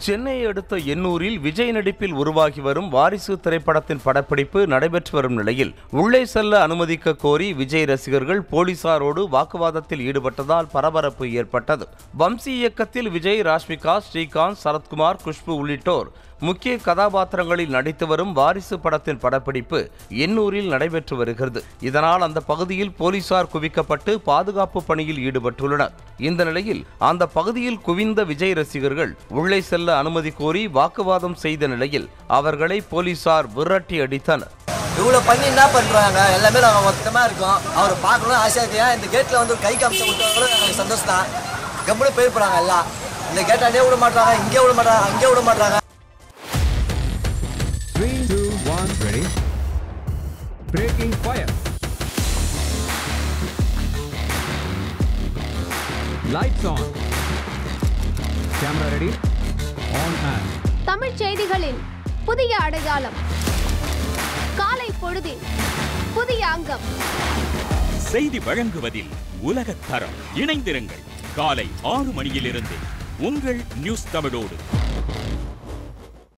சென்னையை அடுத்த எண்ணூரில் விஜய் நடிப்பில் உருவாகி வரும் வாரிசு திரைப்படத்தின் படப்பிடிப்பு நடைபெற்று வரும் நிலையில் உள்ளே செல்ல அனுமதிக்க கோரி விஜய் ரசிகர்கள் போலீசாரோடு வாக்குவாதத்தில் ஈடுபட்டதால் பரபரப்பு ஏற்பட்டது வம்சி இயக்கத்தில் விஜய் ராஷ்மிகா ஸ்ரீகாந்த் சரத்குமார் குஷ்பு உள்ளிட்டோர் முக்கிய கதாபாத்திரங்களில் நடித்து வரும் வாரிசு படத்தின் படப்பிடிப்பு எண்ணூரில் நடைபெற்று வருகிறது இதனால் அந்த பகுதியில் போலீசார் குவிக்கப்பட்டு பாதுகாப்பு பணியில் ஈடுபட்டுள்ளனர் இந்த நிலையில் அந்த பகுதியில் குவிந்த விஜய் ரசிகர்கள் உள்ளே செல்ல அனுமதி கோரி வாக்குவாதம் செய்த நிலையில் அவர்களை போலீசார் விரட்டி அடித்தனர் இவ்வளோ பண்ணி என்ன பண்ணுறாங்க எல்லாமே நாங்கள் மொத்தமாக இருக்கோம் அவரை பார்க்கணும் ஆசையாக இருக்கு ஏன் இந்த கேட்டில் வந்து ஒரு கை காமிச்ச விட்டா கூட எங்களுக்கு சந்தோஷம் தான் கம்முன்னு போயிருப்பாங்க எல்லாம் இந்த கேட்டாண்டே விட மாட்டாங்க இங்கே விட மாட்டாங்க அங்கே விட மாட்டாங்க Three, two, one, ready. Breaking fire. Lights on. Camera ready. On and. தமிழ்ச் செய்திகளின் புதிய அடையாளம் காலை பொழுதில் புதிய அங்கம் செய்தி வழங்குவதில் உலகத் தரம் இணைந்திருங்கள் காலை ஆறு மணியிலிருந்து உங்கள் நியூஸ் தமிழோடு